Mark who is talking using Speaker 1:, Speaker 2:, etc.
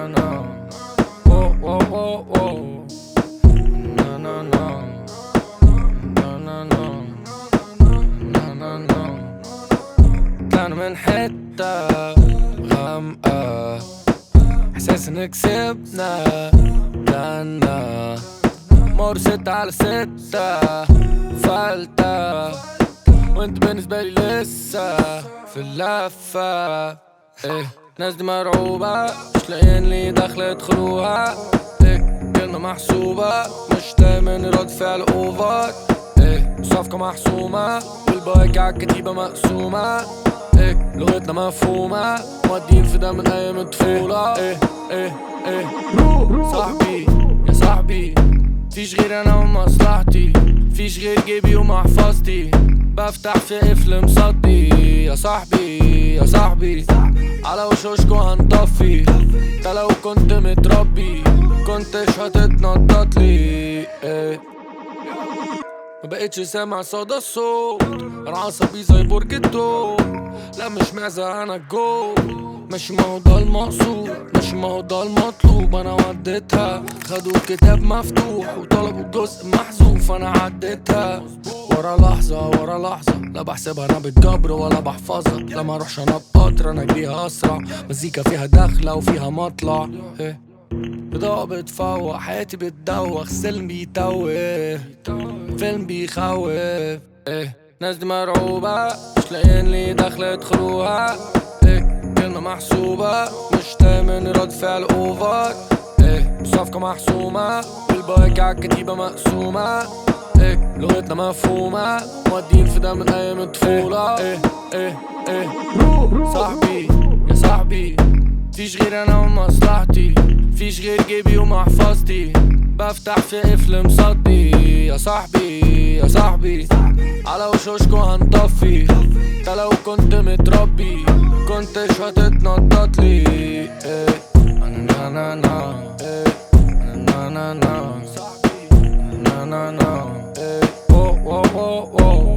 Speaker 1: na na. Whoa, whoa, whoa, whoa. Na na na. Na na na. Na na na. طلعنا من حتة غامقة إحساس إن كسبنا لنا مور ستة على ستة فلتة وانت بالنسبة لي لسه في اللفة ايه ناس دي مرعوبة مش لاقيين لي دخل يدخلوها ايه كلمة محسوبة مش دايما رد فعل اوفر ايه صفقة محسومة والبايك عالكتيبة مقسومة ايه لغتنا مفهومة مودين في ده من ايام الطفولة ايه ايه ايه صاحبي يا صاحبي فيش غير انا ومصلحتي فيش غير جيبي ومحفظتي بفتح في قفل مصدي يا صاحبي يا صاحبي على وشوشكو هنطفي انت لو كنت متربي كنتش هتتنطط لي ايه ما بقتش سامع صدى الصوت انا عصبي زي برج الدوم لا مش معزة انا الجو ماشي ما هو ده المقصود ماشي ما هو ده المطلوب انا وديتها خدوا كتاب مفتوح وطلبوا جزء محذوف انا عديتها ورا لحظة ورا لحظة لا بحسبها انا بالجبر ولا بحفظها لا ما اروحش انا بقطر انا اجريها اسرع مزيكا فيها دخلة وفيها مطلع إيه. بضاعة بتفوق حياتي بتدوخ سلم بيتوه فيلم بيخوف ايه ناس دي مرعوبة مش لاقيين لي دخل يدخلوها ايه كلمة محسوبة مش دايما رد فعل اوفر ايه صفقة محسومة والبايك عالكتيبة مقسومة ايه لغتنا مفهومة مودين في ده من ايام الطفولة ايه ايه ايه صاحبي يا صاحبي فيش غير انا ومصلحتي فيش غير جيبي ومحفظتي بفتح في قفل مصدي يا صاحبي يا صاحبي على وشوشكو هنطفي انت لو كنت متربي كنتش هتتنطط لي ايه انا نا نا نا ايه انا نا نا نا نا نا نا ايه وو وو وو وو